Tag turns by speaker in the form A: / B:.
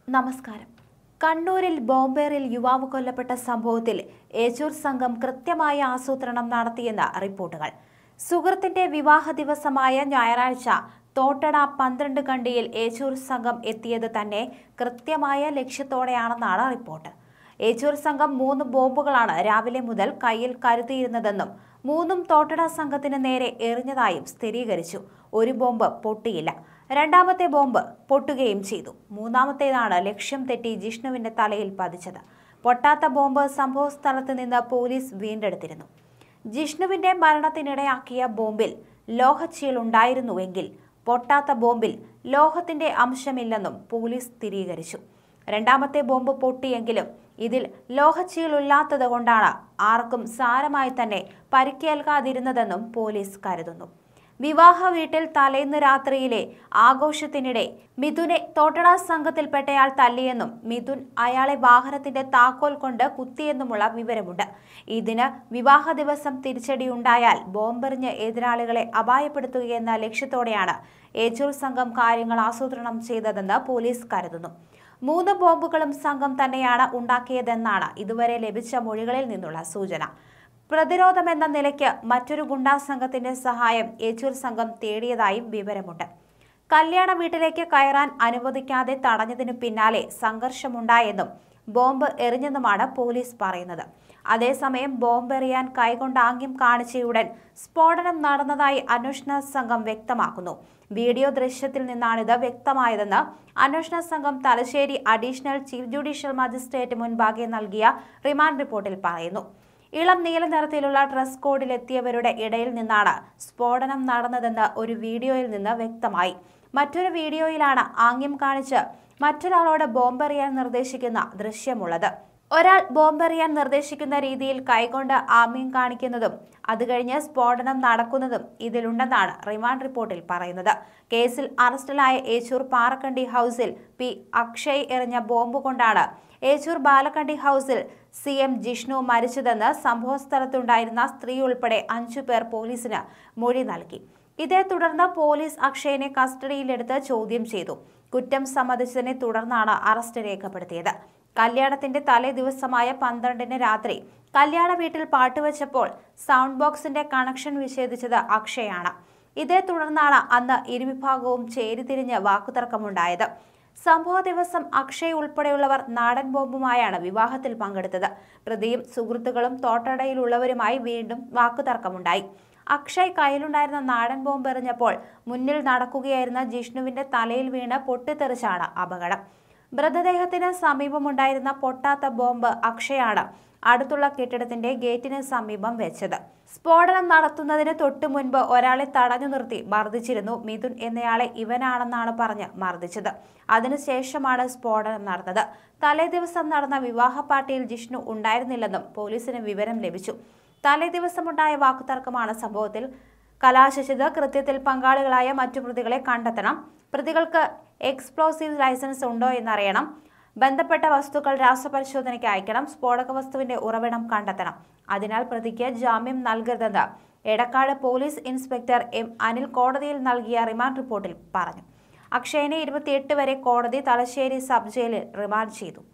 A: നമസ്കാരം കണ്ണൂരിൽ ബോംബേറിൽ യുവാവ് കൊല്ലപ്പെട്ട സംഭവത്തിൽ ഏച്ചൂർ സംഘം കൃത്യമായ ആസൂത്രണം നടത്തിയെന്ന് റിപ്പോർട്ടുകൾ സുഹൃത്തിന്റെ വിവാഹ ദിവസമായ ഞായറാഴ്ച തോട്ടട പന്ത്രണ്ട് കണ്ടിയിൽ ഏച്ചൂർ സംഘം എത്തിയത് തന്നെ കൃത്യമായ ലക്ഷ്യത്തോടെയാണെന്നാണ് റിപ്പോർട്ട് ഏച്ചൂർ സംഘം മൂന്ന് ബോംബുകളാണ് രാവിലെ മുതൽ കയ്യിൽ കരുതിയിരുന്നതെന്നും മൂന്നും തോട്ടട സംഘത്തിന് നേരെ എറിഞ്ഞതായും സ്ഥിരീകരിച്ചു ഒരു ബോംബ് പൊട്ടിയില്ല രണ്ടാമത്തെ ബോംബ് പൊട്ടുകയും ചെയ്തു മൂന്നാമത്തേതാണ് ലക്ഷ്യം തെറ്റി ജിഷ്ണുവിന്റെ തലയിൽ പതിച്ചത് പൊട്ടാത്ത ബോംബ് സംഭവ സ്ഥലത്ത് നിന്ന് പോലീസ് വീണ്ടെടുത്തിരുന്നു ജിഷ്ണുവിന്റെ മരണത്തിനിടയാക്കിയ ബോംബിൽ ലോഹച്ചീൾ ഉണ്ടായിരുന്നുവെങ്കിൽ പൊട്ടാത്ത ബോംബിൽ ലോഹത്തിന്റെ അംശമില്ലെന്നും പോലീസ് സ്ഥിരീകരിച്ചു രണ്ടാമത്തെ ബോംബ് പൊട്ടിയെങ്കിലും ഇതിൽ ലോഹച്ചീളില്ലാത്തത് കൊണ്ടാണ് ആർക്കും സാരമായി തന്നെ പരിക്കേൽക്കാതിരുന്നതെന്നും പോലീസ് കരുതുന്നു വിവാഹ വീട്ടിൽ തലേന്ന് രാത്രിയിലെ ആഘോഷത്തിനിടെ മിഥുനെ തോട്ടട സംഘത്തിൽപ്പെട്ടയാൾ തല്ലിയെന്നും മിഥുൻ അയാളെ വാഹനത്തിന്റെ താക്കോൽ കൊണ്ട് കുത്തിയെന്നുമുള്ള വിവരമുണ്ട് ഇതിന് വിവാഹ ദിവസം തിരിച്ചടിയുണ്ടായാൽ ബോംബെറിഞ്ഞ് എതിരാളികളെ അപായപ്പെടുത്തുകയെന്ന ലക്ഷ്യത്തോടെയാണ് ഏച്ചൂർ സംഘം കാര്യങ്ങൾ ആസൂത്രണം ചെയ്തതെന്ന് പോലീസ് കരുതുന്നു മൂന്ന് ബോംബുകളും സംഘം തന്നെയാണ് ഉണ്ടാക്കിയതെന്നാണ് ഇതുവരെ ലഭിച്ച മൊഴികളിൽ നിന്നുള്ള സൂചന പ്രതിരോധമെന്ന നിലയ്ക്ക് മറ്റൊരു ഗുണ്ടാ സംഘത്തിന്റെ സഹായം ഏച്ചൂർ സംഘം തേടിയതായും വിവരമുണ്ട് കല്യാണ വീട്ടിലേക്ക് കയറാൻ അനുവദിക്കാതെ തടഞ്ഞതിനു പിന്നാലെ സംഘർഷമുണ്ടായെന്നും ബോംബ് എറിഞ്ഞെന്നുമാണ് പോലീസ് പറയുന്നത് അതേസമയം ബോംബ് എറിയാൻ കൈകൊണ്ട് ആംഗ്യം കാണിച്ചയുടൻ സ്ഫോടനം നടന്നതായി അന്വേഷണ സംഘം വ്യക്തമാക്കുന്നു വീഡിയോ ദൃശ്യത്തിൽ നിന്നാണിത് വ്യക്തമായതെന്ന് അന്വേഷണ സംഘം Thalassery additional chief judicial magistrate മുൻപാകെ നൽകിയ റിമാൻഡ് റിപ്പോർട്ടിൽ പറയുന്നു ഇളം നീല നിറത്തിലുള്ള ഡ്രസ് കോഡിലെത്തിയവരുടെ ഇടയിൽ നിന്നാണ് സ്ഫോടനം നടന്നതെന്ന് ഒരു വീഡിയോയിൽ നിന്ന് വ്യക്തമായി മറ്റൊരു വീഡിയോയിലാണ് ആംഗ്യം കാണിച്ച് മറ്റൊരാളോട് ബോംബെറിയാൻ നിർദ്ദേശിക്കുന്ന ദൃശ്യമുള്ളത് ഒരാൾ ബോംബെറിയാൻ നിർദ്ദേശിക്കുന്ന രീതിയിൽ കൈകൊണ്ട് ആംഗ്യം കാണിക്കുന്നതും അത് കഴിഞ്ഞ് സ്ഫോടനം നടക്കുന്നതും ഇതിലുണ്ടെന്നാണ് റിമാൻഡ് റിപ്പോർട്ടിൽ പറയുന്നത് കേസിൽ അറസ്റ്റിലായ ഏച്ചൂർ പാറക്കണ്ടി ഹൗസിൽ പി അക്ഷയ് എറിഞ്ഞ ബോംബ് കൊണ്ടാണ് ഏച്ചൂർ ബാലക്കണ്ടി ഹൗസിൽ സി എം ജിഷ്ണു മരിച്ചതെന്ന് സംഭവസ്ഥലത്തുണ്ടായിരുന്ന സ്ത്രീ ഉൾപ്പെടെ അഞ്ചു പേർ പോലീസിന് മൊഴി നൽകി ഇതേ തുടർന്ന് പോലീസ് അക്ഷയനെ കസ്റ്റഡിയിലെടുത്ത് ചോദ്യം ചെയ്തു കുറ്റം സമ്മതിച്ചതിനെ തുടർന്നാണ് അറസ്റ്റ് രേഖപ്പെടുത്തിയത് കല്യാണത്തിന്റെ തലേ ദിവസമായ പന്ത്രണ്ടിന് രാത്രി കല്യാണ വീട്ടിൽ പാട്ടുവച്ചപ്പോൾ സൗണ്ട് ബോക്സിന്റെ കണക്ഷൻ വിച്ഛേദിച്ചത് അക്ഷയാണ് ഇതേ തുടർന്നാണ് അന്ന് ഇരുവിഭാഗവും ചേരിതിരിഞ്ഞ് വാക്കുതർക്കമുണ്ടായത് സംഭവ ദിവസം അക്ഷയ് ഉൾപ്പെടെയുള്ളവർ നാടൻ ബോംബുമായാണ് വിവാഹത്തിൽ പങ്കെടുത്തത് പ്രതിയും സുഹൃത്തുക്കളും തോട്ടടയിലുള്ളവരുമായി വീണ്ടും വാക്കുതർക്കമുണ്ടായി അക്ഷയ് കയ്യിലുണ്ടായിരുന്ന നാടൻ ബോംബ് എറിഞ്ഞപ്പോൾ മുന്നിൽ നടക്കുകയായിരുന്ന ജിഷ്ണുവിന്റെ തലയിൽ വീണ് പൊട്ടിത്തെറിച്ചാണ് അപകടം മൃതദേഹത്തിന് സമീപമുണ്ടായിരുന്ന പൊട്ടാത്ത ബോംബ് അക്ഷയാണ് അടുത്തുള്ള കെട്ടിടത്തിന്റെ ഗേറ്റിന് സമീപം വെച്ചത് സ്ഫോടനം നടത്തുന്നതിന് തൊട്ടു മുൻപ് ഒരാളെ തടഞ്ഞു നിർത്തി മർദ്ദിച്ചിരുന്നു മിഥുൻ എന്നയാളെ ഇവനാണെന്നാണ് പറഞ്ഞ് മർദ്ദിച്ചത് അതിനുശേഷമാണ് സ്ഫോടനം നടന്നത് തലേ ദിവസം നടന്ന വിവാഹ പാർട്ടിയിൽ ജിഷ്ണു ഉണ്ടായിരുന്നില്ലെന്നും പോലീസിന് വിവരം ലഭിച്ചു തലേ ദിവസമുണ്ടായ വാക്കുതർക്കമാണ് സംഭവത്തിൽ കലാശിച്ചത് കൃത്യത്തിൽ പങ്കാളികളായ മറ്റു പ്രതികളെ കണ്ടെത്തണം പ്രതികൾക്ക് എക്സ്പ്ലോസീവ് ലൈസൻസ് ഉണ്ടോ എന്നറിയണം ബന്ധപ്പെട്ട വസ്തുക്കൾ രാസപരിശോധനയ്ക്ക് അയക്കണം സ്ഫോടക വസ്തുവിന്റെ ഉറവിടം കണ്ടെത്തണം അതിനാൽ പ്രതിക്ക് ജാമ്യം നൽകരുതെന്ന് Edakkad police inspector M Anil കോടതിയിൽ നൽകിയ റിമാൻഡ് റിപ്പോർട്ടിൽ പറഞ്ഞു അക്ഷയനെ ഇരുപത്തിയെട്ട് വരെ കോടതി തലശ്ശേരി സബ് ജയിലിൽ റിമാൻഡ് ചെയ്തു